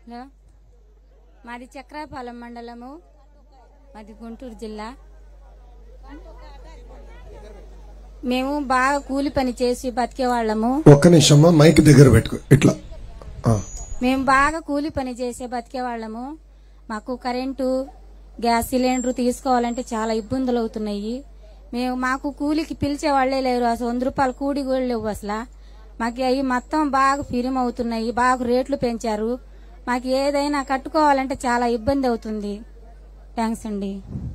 Hello మాది చక్రాపాలెం మండలము మాది గుంటూరు జిల్లా మేము బాగా కూలి పని చేసి బతికేవాళ్ళము ఒక్క నిమిషమ్మా మైక్ దగ్గర పెట్టుకో ఇట్లా ఆ. మేము బాగా కూలి పని చేసే బతికేవాళ్ళము మాకు కరెంటు గ్యాస్ సిలిండర్ తీసుకోవాలంటే చాలా ఇబ్బందులు అవుతున్నాయి మేము మాకు కూలికి పిలిచే వాళ్ళే లేరు అసలు వంద రూపాయలు కూడి కూడా లేవు అసలు మాకు అవి మొత్తం బాగా ఫిరిం అవుతున్నాయి బాగా రేట్లు పెంచారు మాకు ఏదైనా కట్టుకోవాలంటే చాలా ఇబ్బంది అవుతుంది థ్యాంక్స్ అండి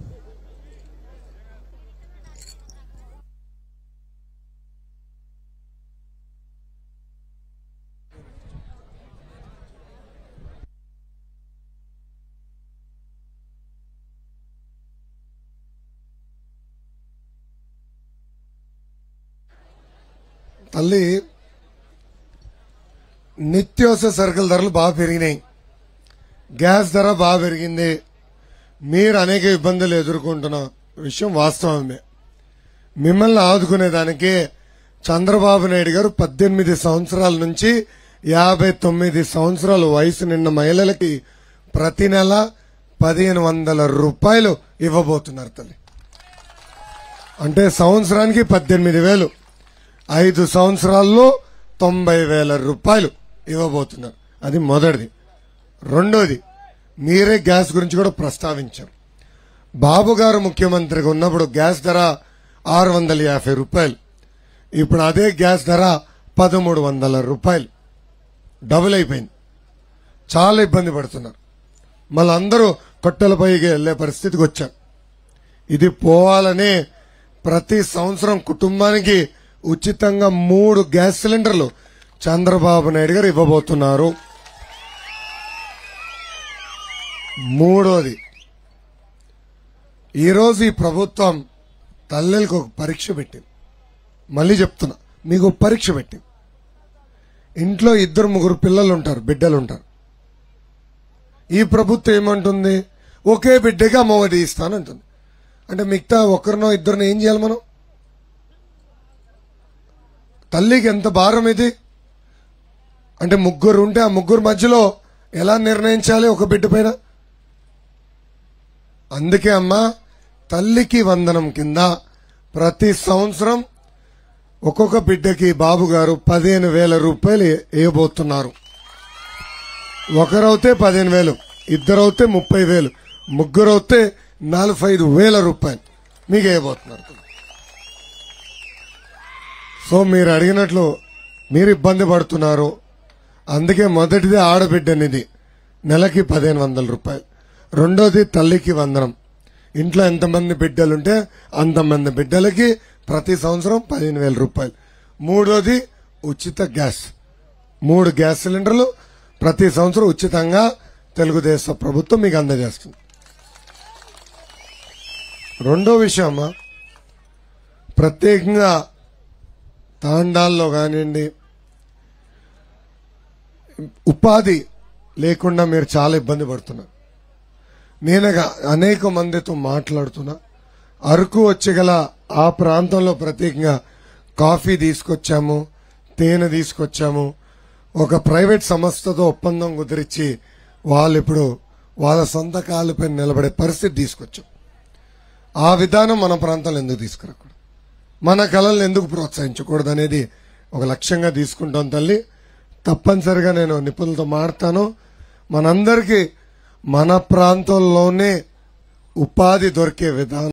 తల్లి నిత్యావసర సరుకుల ధరలు బాగా పెరిగినాయి గ్యాస్ ధర బాగా పెరిగింది మీరు అనేక ఇబ్బందులు ఎదుర్కొంటున్న విషయం వాస్తవమే మిమ్మల్ని ఆదుకునేదానికి చంద్రబాబు నాయుడు గారు పద్దెనిమిది సంవత్సరాల నుంచి యాభై తొమ్మిది సంవత్సరాల వయసు నిన్న మహిళలకి ప్రతి నెల పదిహేను వందల రూపాయలు ఇవ్వబోతున్నారు తల్లి అంటే సంవత్సరానికి పద్దెనిమిది వేలు ఐదు సంవత్సరాల్లో తొంభై వేల రూపాయలు ఇవ్వబోతున్నారు అది మొదటిది రెండోది మీరే గ్యాస్ గురించి కూడా ప్రస్తావించారు బాబు గారు ముఖ్యమంత్రిగా ఉన్నప్పుడు గ్యాస్ ధర ఆరు వందల యాభై రూపాయలు ఇప్పుడు అదే గ్యాస్ ధర పదమూడు వందల రూపాయలు డబుల్ అయిపోయింది చాలా ఇబ్బంది పడుతున్నారు మళ్ళీ అందరూ కట్టెలపైకి వెళ్లే పరిస్థితికి వచ్చారు ఇది పోవాలని ప్రతి సంవత్సరం కుటుంబానికి ఉచితంగా మూడు గ్యాస్ సిలిండర్లు చంద్రబాబు నాయుడు గారు ఇవ్వబోతున్నారు మూడోది ఈరోజు ఈ ప్రభుత్వం తల్లులకు ఒక పరీక్ష పెట్టింది మళ్ళీ చెప్తున్నా మీకు ఒక పరీక్ష పెట్టింది ఇంట్లో ఇద్దరు ముగ్గురు పిల్లలు ఉంటారు బిడ్డలు ఉంటారు ఈ ప్రభుత్వం ఏమంటుంది ఒకే బిడ్డకి అమ్మఒడి ఇస్తానంటుంది అంటే మిగతా ఒకరినో ఇద్దరినో ఏం చేయాలి మనం తల్లికి ఎంత భారం ఇది అంటే ముగ్గురు ఉంటే ఆ ముగ్గురు మధ్యలో ఎలా నిర్ణయించాలి ఒక బిడ్డ పైన అందుకే అమ్మా తల్లికి వందనం కింద ప్రతి సంవత్సరం ఒక్కొక్క బిడ్డకి బాబు గారు పదిహేను వేల రూపాయలు వేయబోతున్నారు ఒకరవుతే పదిహేను వేలు ఇద్దరవుతే ముప్పై వేలు ముగ్గురవుతే నలభై ఐదు వేల రూపాయలు మీకు వేయబోతున్నారు సో మీరు అడిగినట్లు మీరు ఇబ్బంది పడుతున్నారు అందుకే మొదటిది ఆడబిడ్డనిది నెలకి పదిహేను వందల రూపాయలు రెండోది తల్లికి వందనం ఇంట్లో ఎంతమంది బిడ్డలుంటే అంతమంది బిడ్డలకి ప్రతి సంవత్సరం పదిహేను వేల రూపాయలు మూడోది ఉచిత గ్యాస్ మూడు గ్యాస్ సిలిండర్లు ప్రతి సంవత్సరం ఉచితంగా తెలుగుదేశం ప్రభుత్వం మీకు అందజేస్తుంది రెండో విషయం అమ్మా ప్రత్యేకంగా తాండాల్లో కానివ్వండి ఉపాధి లేకుండా మీరు చాలా ఇబ్బంది పడుతున్నారు నేను గ- అనేక మందితో మాట్లాడుతున్నా అరకు వచ్చగల ఆ ప్రాంతంలో ప్రత్యేకంగా కాఫీ తీసుకొచ్చాము తేనె తీసుకొచ్చాము ఒక ప్రైవేట్ సంస్థతో ఒప్పందం కుదిరించి వాళ్ళు ఇప్పుడు వాళ్ళ సొంత కాళ్ళపై నిలబడే పరిస్థితి తీసుకొచ్చాం ఆ విధానం మన ప్రాంతంలో ఎందుకు తీసుకురాకూడదు మన కళలను ఎందుకు ప్రోత్సహించకూడదు అనేది ఒక లక్ష్యంగా తీసుకుంటాం తల్లి తప్పనిసరిగా నేను నిపుణులతో మాడతాను మనందరికీ మన ప్రాంతంలోనే ఉపాధి దొరికే విధానం